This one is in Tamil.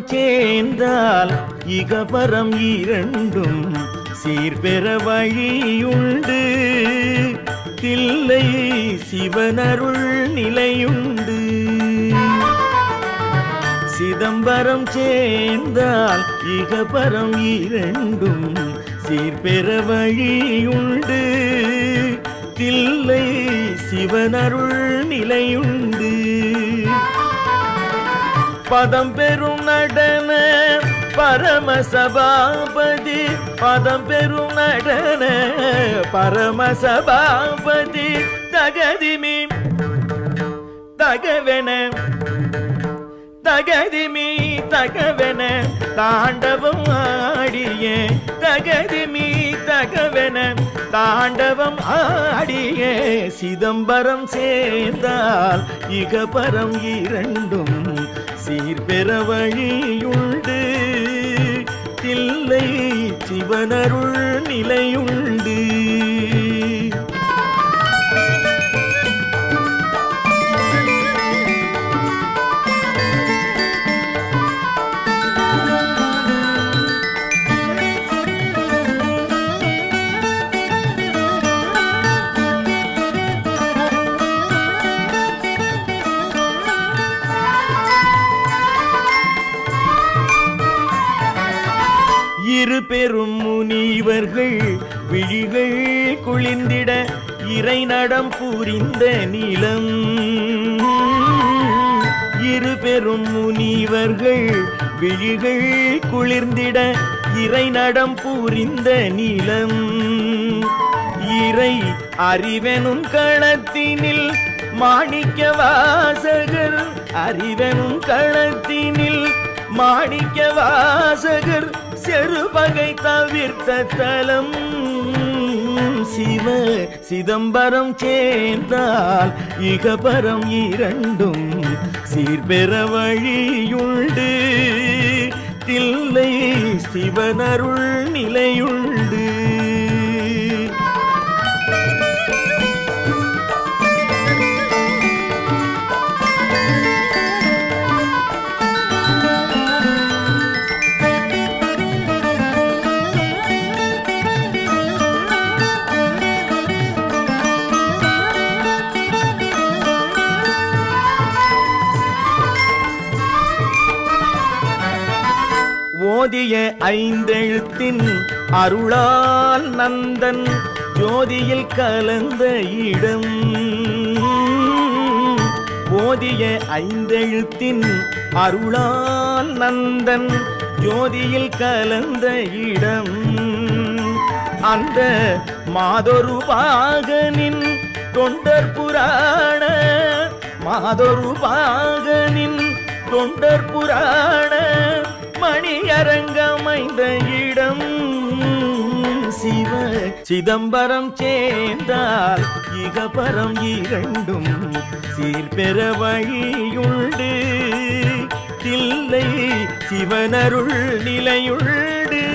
சிதம்பரம் சேர்ந்தால் இகபரம் இரண்டும் சீர்பெற வழியுண்டு தில்லை சிவனருள் நிலையுண்டு சிதம்பரம் சேர்ந்தால் இகபரம் இரண்டும் சீர்பெற வழியுண்டு தில்லை சிவனருள் நிலையுண்டு பதம் பெறும் நடன பரமசபாபதி பதம் பெறும் நடன பரமசபாபதி தகதிமி தகவென தகதிமி தகவென தாண்டவம் ஆடிய தகதிமி தகவென தாண்டவம் ஆடிய சிதம்பரம் சேர்ந்தால் இகபரம் இரண்டும் சீர்பெற வழியுண்டு தில்லை சிவனருள் நிலையுண்டு இரு பெரும் முனிவர்கள் விழிகள் குளிர்ந்திட இறை நடம் புரிந்த நிலம் இரு பெரும் முனிவர்கள் விழிகள் குளிர்ந்திட இறை நடம் புரிந்த நிலம் இறை அறிவெனும் களத்தினில் மாணிக்க வாசகர் அறிவெனும் களத்தினில் மாணிக்க வாசகர் செருபகை தவிர்த்த தலம் சிவ சிதம்பரம் சேர்ந்தால் இகபரம் இரண்டும் சீர்பெற வழியுண்டு தில்லை சிவனருள் நிலையுண்டு ஓதிய ஐந்தெழுத்தின் அருளால் நந்தன் ஜோதியில் கலந்த இடம் ஓதிய ஐந்தெழுத்தின் அருளால் நந்தன் ஜோதியில் கலந்த இடம் அந்த மாதொரு பாகனின் தொண்டர் புராண மாதொரு பாகனின் தொண்டர் புராண மணியரங்கமைந்த இடம் சிவ சிதம்பரம் சேர்ந்தால் இகபரம் இரண்டும் சீர்பெற வழியுண்டு தில்லை சிவனருள் நிலையுண்டு